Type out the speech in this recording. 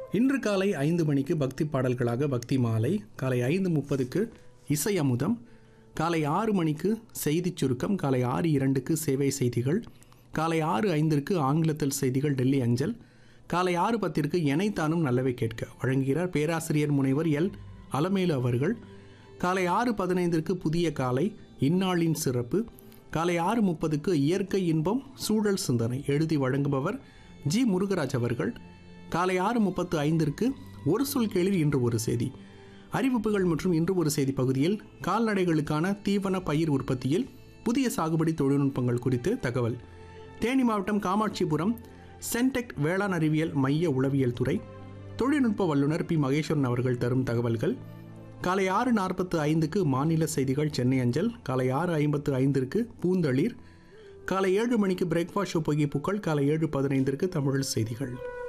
இன்று காலை ஐந்து மணிக்கு பக்தி பாடல்களாக பக்தி மாலை காலை ஐந்து முப்பதுக்கு இசை அமுதம் காலை ஆறு மணிக்கு செய்திச் சுருக்கம் காலை ஆறு இரண்டுக்கு சேவை செய்திகள் காலை ஆறு ஐந்திற்கு ஆங்கிலத்தில் செய்திகள் டெல்லி அஞ்சல் காலை ஆறு பத்திற்கு எனைத்தானும் நல்லவை கேட்க வழங்குகிறார் பேராசிரியர் முனைவர் எல் அலமேலு அவர்கள் காலை ஆறு பதினைந்திற்கு புதிய காலை இந்நாளின் சிறப்பு காலை ஆறு முப்பதுக்கு இயற்கை இன்பம் சூழல் சிந்தனை எழுதி வழங்குபவர் ஜி முருகராஜ் அவர்கள் காலை ஆறு முப்பத்து ஐந்திற்கு ஒரு சொல் கேள்வி இன்று ஒரு செய்தி அறிவிப்புகள் மற்றும் இன்று ஒரு செய்தி பகுதியில் கால்நடைகளுக்கான தீவன பயிர் உற்பத்தியில் புதிய சாகுபடி தொழில்நுட்பங்கள் குறித்து தகவல் தேனி மாவட்டம் காமாட்சிபுரம் சென்டெக் வேளாண் அறிவியல் மைய உளவியல் துறை தொழில்நுட்ப வல்லுநர் பி மகேஸ்வரன் அவர்கள் தரும் தகவல்கள் காலை ஆறு நாற்பத்து ஐந்துக்கு மாநில செய்திகள் சென்னை அஞ்சல் காலை ஆறு ஐம்பத்து ஐந்திற்கு பூந்தளிர் காலை ஏழு மணிக்கு பிரேக்ஃபாஸ்ட் ஷோ புகைப்புக்கள் காலை ஏழு பதினைந்திற்கு தமிழ் செய்திகள்